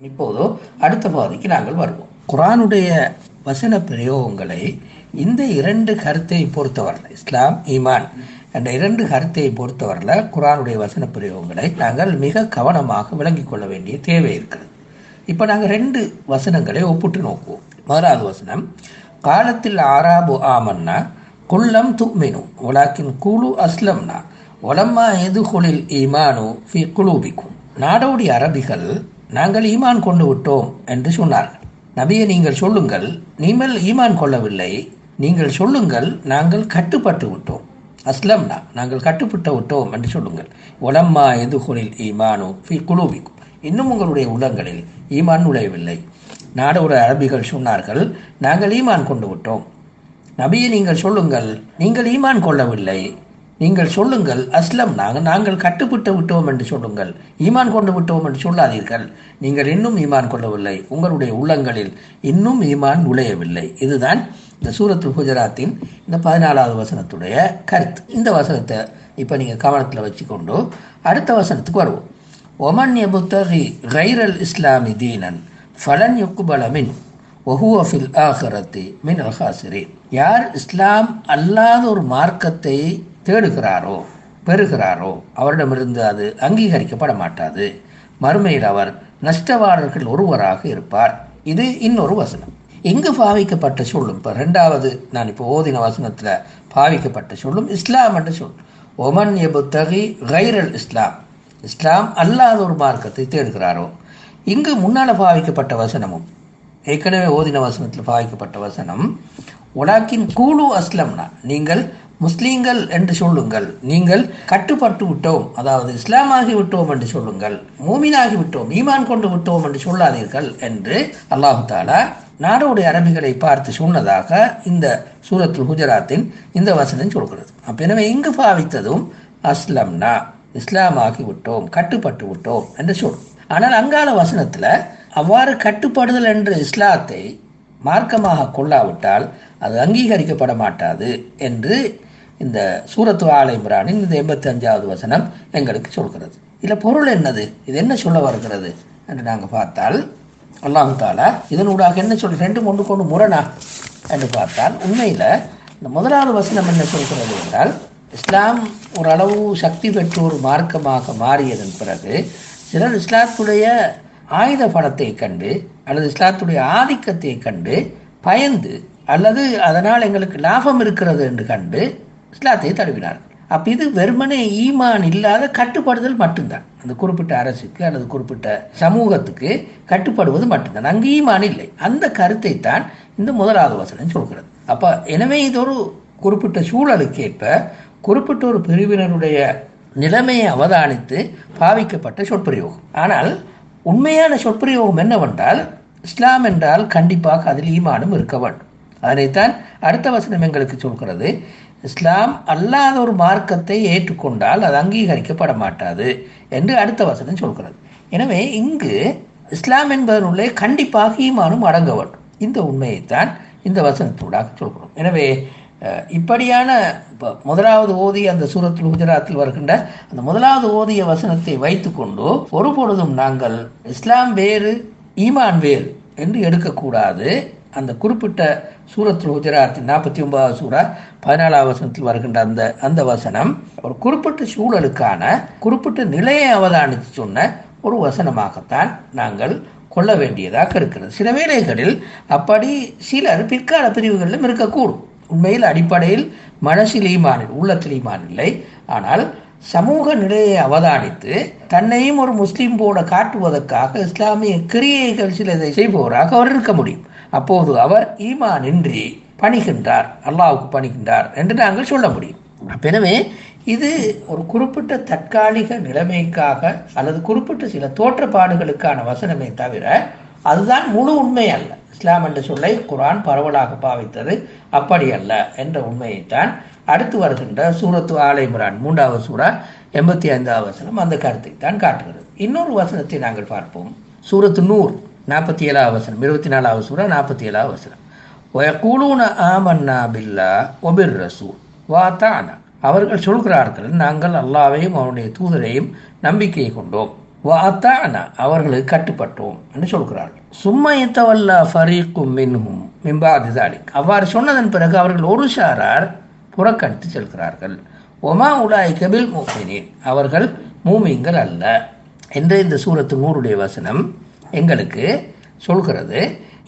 இப்போது அடுத்த பாதிக்கு நாங்கள் வருவோம் குரானுடைய வசன பிரயோகங்களை இந்த இரண்டு கருத்தை பொறுத்தவரையில் இஸ்லாம் ஈமான் என்ற இரண்டு கருத்தை பொறுத்தவரையில் குரானுடைய வசன பிரயோகங்களை நாங்கள் மிக கவனமாக விளங்கிக் கொள்ள வேண்டிய தேவை இருக்கிறது இப்போ நாங்கள் ரெண்டு வசனங்களை ஒப்பிட்டு நோக்குவோம் முதலாவது வசனம் காலத்தில் ஆராபு ஆமன்னா குல்லம் துமினு உலாக்கின் குழு அஸ்லம்னா ஒலம்மா எதுகுலில் ஈமானு ஃபி குலூபிக்கும் நாடோடி அரபிகள் நாங்கள் ஈமான் கொண்டு விட்டோம் என்று சொன்னார்கள் நபியை நீங்கள் சொல்லுங்கள் நீங்கள் ஈமான் கொள்ளவில்லை நீங்கள் சொல்லுங்கள் நாங்கள் கட்டுப்பட்டு விட்டோம் அஸ்லம்னா நாங்கள் கட்டுப்பட்டு விட்டோம் என்று சொல்லுங்கள் உலம்மா எதுகுலில் ஈமானு ஃபி குலூபிக்கும் இன்னும் உங்களுடைய உள்ளங்களில் ஈமான் நுழையவில்லை நாடோட அரபிகள் சொன்னார்கள் நாங்கள் ஈமான் கொண்டு விட்டோம் நபியை நீங்கள் சொல்லுங்கள் நீங்கள் ஈமான் கொள்ளவில்லை நீங்கள் சொல்லுங்கள் அஸ்லம் நாங்கள் நாங்கள் கட்டுப்பட்டு விட்டோம் என்று சொல்லுங்கள் ஈமான் கொண்டு விட்டோம் என்று சொல்லாதீர்கள் நீங்கள் இன்னும் ஈமான் கொள்ளவில்லை உங்களுடைய உள்ளங்களில் இன்னும் ஈமான் நுழையவில்லை இதுதான் இந்த சூரத்து குஜராத்தின் இந்த பதினாலாவது வசனத்துடைய கருத்து இந்த வசனத்தை இப்போ நீங்கள் கவனத்தில் வச்சுக்கொண்டு அடுத்த வசனத்துக்கு வருவோம் ஒமன் எபுத்தகி கைரல் இஸ்லாமி தீனன் ஃபலன் யுக்குபல மின் ஒஹுவ ஃபில் ஆஹரத்தி மின் அல்ஹாசிரின் யார் இஸ்லாம் அல்லாத ஒரு மார்க்கத்தை தேடுகிறாரோ பெறுகிறாரோ அவரிடமிருந்து அது அங்கீகரிக்கப்பட மாட்டாது மறுமையில் அவர் நஷ்டவாளர்கள் ஒருவராக இருப்பார் இது இன்னொரு வசனம் எங்கு பாவிக்கப்பட்ட சொல்லும் இப்போ ரெண்டாவது நான் இப்போ ஓதின வசனத்தில் பாவிக்கப்பட்ட சொல்லும் இஸ்லாம் என்று சொல் ஒமன் எபு தகி கைரல் இஸ்லாம் இஸ்லாம் அல்லாத ஒரு மார்க்கத்தை தேடுகிறாரோ இங்கு முன்னால் பாவிக்கப்பட்ட வசனமும் ஏற்கனவே ஓதின வசனத்தில் பாவிக்கப்பட்ட வசனம் உலாக்கின் கூலு அஸ்லம்னா நீங்கள் முஸ்லீம்கள் என்று சொல்லுங்கள் நீங்கள் கட்டுப்பட்டு விட்டோம் அதாவது இஸ்லாமாகி விட்டோம் என்று சொல்லுங்கள் மூமினாகி விட்டோம் ஈமான் கொண்டு விட்டோம் என்று சொல்லாதீர்கள் என்று அல்லாஹு தாலா நாடோடைய அரபிகளை பார்த்து சொன்னதாக இந்த சூரத்துல் குஜராத்தின் இந்த வசனம் சொல்கிறது அப்ப எனவே இங்கு பாவித்ததும் அஸ்லம்னா இஸ்லாமாகி விட்டோம் கட்டுப்பட்டு விட்டோம் என்று சொல் ஆனால் அங்கால வசனத்துல அவ்வாறு கட்டுப்படுதல் என்ற இஸ்லாத்தை மார்க்கமாக கொள்ளாவிட்டால் அது அங்கீகரிக்கப்பட மாட்டாது என்று இந்த சூரத்து ஆலை இம்ரானின் இந்த எண்பத்தி அஞ்சாவது வசனம் எங்களுக்கு சொல்கிறது இதில் பொருள் என்னது இது என்ன சொல்ல வருகிறது என்று நாங்கள் பார்த்தால் அல்லாஹு தாலா இதனூடாக என்ன சொல் ரெண்டு ஒன்று கொண்டு முரணா என்று பார்த்தால் உண்மையில் இந்த முதலாவது வசனம் என்ன சொல்கிறது என்றால் இஸ்லாம் ஓரளவு சக்தி பெற்ற ஒரு மார்க்கமாக மாறியதன் பிறகு சிலர் இஸ்லாத்துடைய ஆயுத படத்தை கண்டு அல்லது இஸ்லாத்துடைய ஆதிக்கத்தை கண்டு பயந்து அல்லது அதனால் எங்களுக்கு லாபம் இருக்கிறது என்று கண்டு இஸ்லாத்தை தழுவினார்கள் அப்ப இது வெறுமனே ஈமான் இல்லாத கட்டுப்படுதல் மட்டும்தான் அந்த குறிப்பிட்ட அரசுக்கு அல்லது குறிப்பிட்ட சமூகத்துக்கு கட்டுப்படுவது மட்டும்தான் அங்கு ஈமான் இல்லை அந்த கருத்தை தான் இந்த முதலாவது வசனம் சொல்கிறது அப்ப எனவே இது ஒரு குறிப்பிட்ட சூழலுக்கேற்ப குறிப்பிட்ட ஒரு பிரிவினருடைய நிலைமையை அவதானித்து பாவிக்கப்பட்ட சொற்பிரயோகம் ஆனால் உண்மையான சொற்பிரயோகம் என்னவென்றால் இஸ்லாம் என்றால் கண்டிப்பாக அதில் ஈமானும் இருக்க வேண்டும் அதனைத்தான் அடுத்த வசனம் எங்களுக்கு சொல்கிறது இஸ்லாம் அல்லாத ஒரு மார்க்கத்தை ஏற்றுக்கொண்டால் அது அங்கீகரிக்கப்பட மாட்டாது என்று அடுத்த வசனம் சொல்கிறது எனவே இங்கு இஸ்லாம் என்பதனுள்ளே கண்டிப்பாக ஈமானும் அடங்க வேண்டும் இந்த உண்மையைத்தான் இந்த வசனத்தூடாக சொல்கிறோம் எனவே இப்படியான இப்போ முதலாவது ஓதிய அந்த சூரத்தில் குஜராத்தில் வருகின்ற அந்த முதலாவது ஓதிய வசனத்தை வைத்துக்கொண்டு ஒரு பொழுதும் நாங்கள் இஸ்லாம் வேறு ஈமான் வேறு என்று எடுக்கக்கூடாது அந்த குறிப்பிட்ட சூரத்தில் குஜராத்தின் நாற்பத்தி ஒன்பதாவது சூறா பதினாலாவது வசனத்தில் வருகின்ற அந்த அந்த வசனம் ஒரு குறிப்பிட்ட சூழலுக்கான குறிப்பிட்ட நிலையை அவதானித்து சொன்ன ஒரு வசனமாகத்தான் நாங்கள் கொள்ள வேண்டியதாக இருக்கிறது சில வேளைகளில் அப்படி சிலர் பிற்கால பிரிவுகளிலும் இருக்கக்கூடும் உண்மையில் அடிப்படையில் மனசில் ஈமான் உள்ளத்தில் ஈமான் இல்லை ஆனால் சமூக நிலையை அவதானித்து தன்னையும் ஒரு முஸ்லீம் போல காட்டுவதற்காக இஸ்லாமிய கிரியைகள் சிலதை செய்பவராக அவர் இருக்க முடியும் அப்போது அவர் ஈமான் இன்றி பணிகின்றார் அல்லாவுக்கு பணிகின்றார் என்று நாங்கள் சொல்ல முடியும் எனவே இது ஒரு குறிப்பிட்ட தற்காலிக நிலைமைக்காக அல்லது குறிப்பிட்ட சில தோற்றப்பாடுகளுக்கான வசனமே தவிர அதுதான் முழு உண்மை அல்ல இஸ்லாம் என்ற சொல்லை குரான் பரவலாக பாவித்தது அப்படி அல்ல என்ற உண்மையைத்தான் அடுத்து வருகின்ற சூரத்து ஆலை முரான் மூன்றாவது சூறா எண்பத்தி ஐந்தாவது வசனம் அந்த கருத்தை தான் காட்டுகிறது இன்னொரு வசனத்தை நாங்கள் பார்ப்போம் சூரத்து நூர் நாற்பத்தி ஏழாவது வசனம் இருபத்தி நாலாவது சூறா நாற்பத்தி ஏழாவது வசனம் ஒயக்கூலூன ஆமன்னா பில்லா ஒபிர் ரசூல் வாத்தானா அவர்கள் சொல்கிறார்கள் நாங்கள் அல்லாவையும் அவனுடைய தூதரையும் நம்பிக்கை கொண்டோம் வாத்தானா அவர்களுக்கு கட்டுப்பட்டோம் என்று சொல்கிறார்கள் சும்மா இத்தவல்லா ஃபரீக்கும் மின்ஹும் மிம்பாதி தாலிக் அவ்வாறு சொன்னதன் பிறகு அவர்கள் ஒரு சாரார் புறக்கணித்து செல்கிறார்கள் ஒமா உலாய் கபில் மூமினின் அவர்கள் மூமிங்கள் அல்ல என்று இந்த சூரத்து நூறுடைய வசனம் எங்களுக்கு சொல்கிறது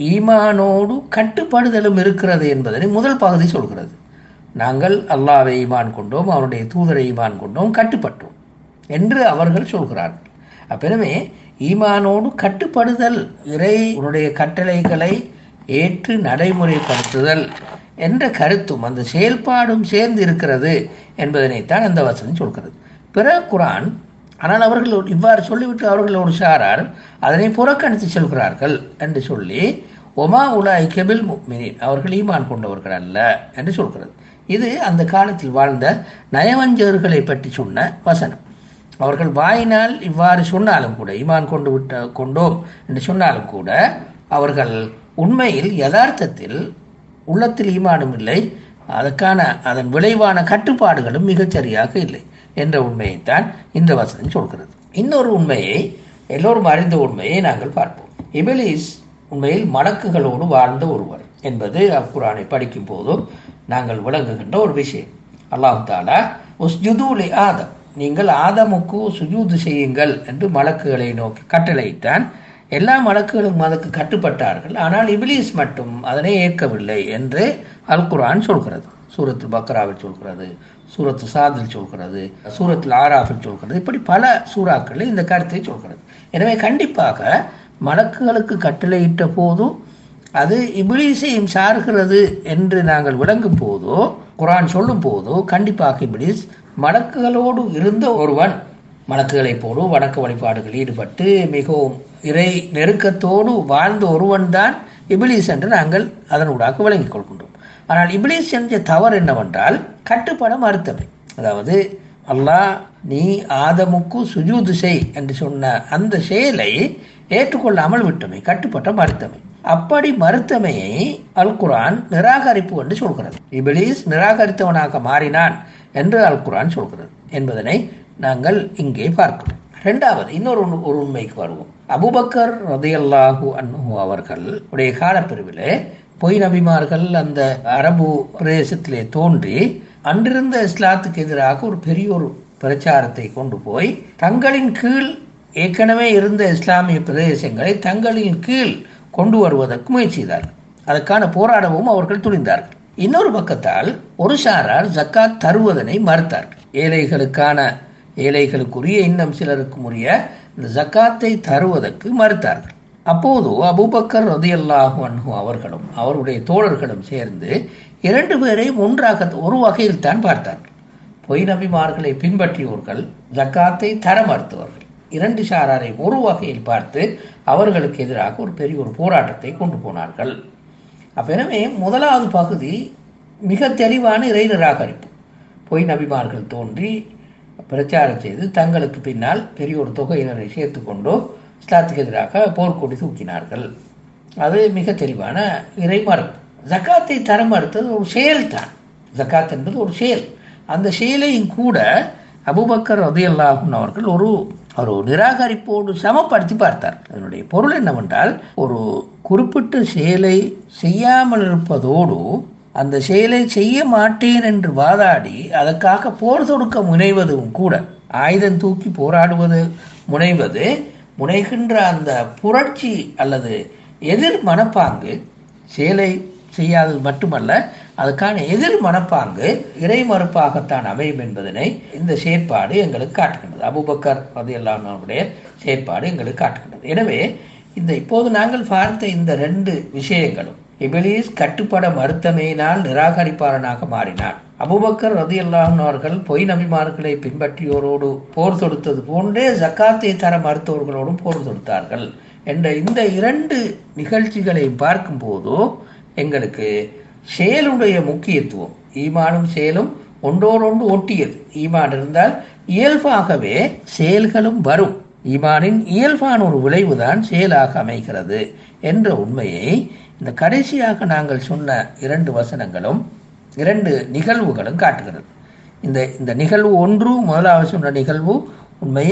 ஈமானோடு கட்டுப்படுதலும் இருக்கிறது என்பதனை முதல் பகுதி சொல்கிறது நாங்கள் அல்லாவை ஈமான் கொண்டோம் அவருடைய தூதரை ஈமான் கொண்டோம் கட்டுப்பட்டோம் என்று அவர்கள் சொல்கிறார்கள் அப்பெனவே ஈமானோடு கட்டுப்படுதல் இறை உன்னுடைய கட்டளைகளை ஏற்று நடைமுறைப்படுத்துதல் என்ற கருத்தும் அந்த செயல்பாடும் சேர்ந்து இருக்கிறது என்பதனைத்தான் அந்த வசனம் சொல்கிறது பிற குரான் ஆனால் அவர்கள் இவ்வாறு சொல்லிவிட்டு அவர்கள் ஒரு சாரார் அதனை புறக்கணித்து செல்கிறார்கள் என்று சொல்லி ஒமா உலாய் கெபில் முக்மினின் அவர்கள் ஈமான் கொண்டவர்கள் அல்ல என்று சொல்கிறது இது அந்த காலத்தில் வாழ்ந்த நயவஞ்சகர்களை பற்றி சொன்ன வசனம் அவர்கள் வாயினால் இவ்வாறு சொன்னாலும் கூட ஈமான் கொண்டு விட்ட கொண்டோம் என்று சொன்னாலும் கூட அவர்கள் உண்மையில் யதார்த்தத்தில் உள்ளத்தில் ஈமானும் இல்லை அதற்கான அதன் விளைவான கட்டுப்பாடுகளும் மிகச்சரியாக இல்லை என்ற உண்மையைத்தான் இந்த வசனம் சொல்கிறது இன்னொரு உண்மையை எல்லோரும் அறிந்த உண்மையை நாங்கள் பார்ப்போம் இபிலிஸ் உண்மையில் மடக்குகளோடு வாழ்ந்த ஒருவர் என்பது அக்குரானை படிக்கும் போதும் நாங்கள் விளங்குகின்ற ஒரு விஷயம் அல்லாஹு தாலா உஸ்ஜுதூலி ஆதம் நீங்கள் ஆதமுக்கு சுஜூது செய்யுங்கள் என்று மலக்குகளை நோக்கி கட்டளையிட்டான் எல்லா மலக்குகளும் அதற்கு கட்டுப்பட்டார்கள் ஆனால் இபிலிஸ் மட்டும் அதனை ஏற்கவில்லை என்று அல் குரான் சொல்கிறது சூரத்து பக்ராவில் சொல்கிறது சூரத்து சாதில் சொல்கிறது சூரத்தில் ஆராஃபில் சொல்கிறது இப்படி பல சூறாக்களில் இந்த கருத்தை சொல்கிறது எனவே கண்டிப்பாக மலக்குகளுக்கு கட்டளையிட்ட போதும் அது இபிலிஸையும் சார்கிறது என்று நாங்கள் விளங்கும் போதோ குரான் சொல்லும் போதோ கண்டிப்பாக இபிலிஸ் மலக்குகளோடு இருந்த ஒருவன் மலக்குகளை போடு வணக்க வழிபாடுகளில் ஈடுபட்டு மிகவும் இறை நெருக்கத்தோடு வாழ்ந்த ஒருவன் தான் இபிலிஸ் என்று நாங்கள் அதனூடாக விளங்கிக் கொள்கின்றோம் ஆனால் இபிலிஸ் செஞ்ச தவறு என்னவென்றால் கட்டுப்பட மறுத்தவை அதாவது அல்லாஹ் நீ ஆதமுக்கு சுஜூது செய் என்று சொன்ன அந்த செயலை ஏற்றுக்கொள்ளாமல் விட்டமை கட்டுப்பட்ட மறுத்தமை அப்படி மறுத்தமையை அல் குரான் நிராகரிப்பு என்று சொல்கிறது இபிலிஸ் நிராகரித்தவனாக மாறினான் என்று அல் குரான் சொல்கிறது என்பதனை நாங்கள் இங்கே பார்க்கிறோம் இரண்டாவது இன்னொரு ஒரு உண்மைக்கு வருவோம் அபுபக்கர் ரதையல்லாஹு அன்ஹு அவர்கள் உடைய காலப்பிரிவிலே பொய் நபிமார்கள் அந்த அரபு பிரதேசத்திலே தோன்றி அன்றிருந்த இஸ்லாத்துக்கு எதிராக ஒரு பெரிய ஒரு பிரச்சாரத்தை கொண்டு போய் தங்களின் கீழ் ஏற்கனவே இருந்த இஸ்லாமிய பிரதேசங்களை தங்களின் கீழ் கொண்டு வருவதற்கு முயற்சி செய்தார்கள் அதற்கான போராடவும் அவர்கள் துணிந்தார்கள் இன்னொரு பக்கத்தால் ஒரு சாரார் ஜக்காத் தருவதனை மறுத்தார்கள் ஏழைகளுக்கான ஏழைகளுக்குரிய இன்னும் சிலருக்கும் உரிய இந்த ஜக்காத்தை தருவதற்கு மறுத்தார்கள் அப்போது அபுபக்கர் ரதியல்லாஹு அன்ஹு அவர்களும் அவருடைய தோழர்களும் சேர்ந்து இரண்டு பேரையும் ஒன்றாக ஒரு வகையில் தான் பார்த்தார்கள் பொய் நபிமார்களை பின்பற்றியவர்கள் ஜக்காத்தை தர மறுத்தவர்கள் இரண்டு சாராரை ஒரு வகையில் பார்த்து அவர்களுக்கு எதிராக ஒரு பெரிய ஒரு போராட்டத்தை கொண்டு போனார்கள் அப்ப எனவே முதலாவது பகுதி மிக தெளிவான இறை நிராகரிப்பு பொய் நபிமார்கள் தோன்றி பிரச்சாரம் செய்து தங்களுக்கு பின்னால் பெரிய ஒரு தொகையினரை சேர்த்து கொண்டோ இஸ்லாத்துக்கு எதிராக போர்க்கொடி தூக்கினார்கள் அது மிக தெளிவான இறை மறுப்பு ஜக்காத்தை தர மறுத்தது ஒரு செயல்தான் ஜக்காத் என்பது ஒரு செயல் அந்த செயலையும் கூட அபுபக்கர் ரதியல்லாஹும் அவர்கள் ஒரு ஒரு நிராகரிப்போடு சமப்படுத்தி பார்த்தார் அதனுடைய பொருள் என்னவென்றால் ஒரு குறிப்பிட்ட செயலை செய்யாமல் இருப்பதோடு அந்த செயலை செய்ய மாட்டேன் என்று வாதாடி அதற்காக போர் தொடுக்க முனைவதும் கூட ஆயுதம் தூக்கி போராடுவது முனைவது முனைகின்ற அந்த புரட்சி அல்லது எதிர் மனப்பாங்கு செயலை செய்யாதது மட்டுமல்ல அதுக்கான எதிர் மனப்பாங்கு இறை மறுப்பாகத்தான் அமையும் என்பதனை இந்த செயற்பாடு எங்களுக்கு காட்டுகின்றது அபுபக்கர் அது எல்லாருடைய செயற்பாடு எங்களுக்கு காட்டுகின்றது எனவே இந்த இப்போது நாங்கள் பார்த்த இந்த ரெண்டு விஷயங்களும் இபிலிஸ் கட்டுப்பட மறுத்தமையினால் நிராகரிப்பாளனாக மாறினான் அபுபக்கர் ரதி அவர்கள் பொய் நபிமார்களை பின்பற்றியோரோடு போர் தொடுத்தது போன்றே ஜக்காத்தை தர மறுத்தவர்களோடும் போர் தொடுத்தார்கள் என்ற இந்த இரண்டு நிகழ்ச்சிகளை பார்க்கும் போதோ எங்களுக்கு செயலுடைய முக்கியத்துவம் ஈமானும் செயலும் ஒன்றோடொன்று ஒட்டியது ஈமான் இருந்தால் இயல்பாகவே செயல்களும் வரும் ஈமானின் இயல்பான ஒரு விளைவுதான் செயலாக அமைகிறது என்ற உண்மையை இந்த கடைசியாக நாங்கள் சொன்ன இரண்டு வசனங்களும் இரண்டு நிகழ்வுகளும் காட்டுகிறது இந்த இந்த நிகழ்வு ஒன்று முதலாவது சொன்ன நிகழ்வு உண்மையில்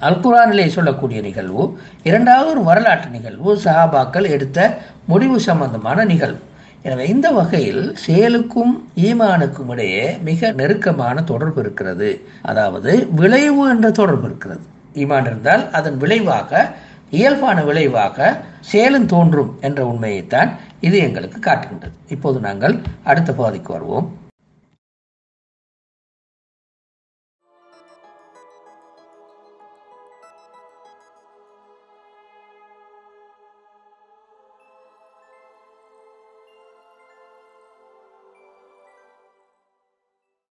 அல் குரானிலே சொல்லக்கூடிய நிகழ்வு இரண்டாவது ஒரு வரலாற்று நிகழ்வு சஹாபாக்கள் எடுத்த முடிவு சம்பந்தமான நிகழ்வு எனவே இந்த வகையில் செயலுக்கும் ஈமானுக்கும் இடையே மிக நெருக்கமான தொடர்பு இருக்கிறது அதாவது விளைவு என்ற தொடர்பு இருக்கிறது ஈமான் இருந்தால் அதன் விளைவாக இயல்பான விளைவாக செயலும் தோன்றும் என்ற உண்மையைத்தான் இது எங்களுக்கு காட்டுகின்றது இப்போது நாங்கள் அடுத்த பகுதிக்கு வருவோம்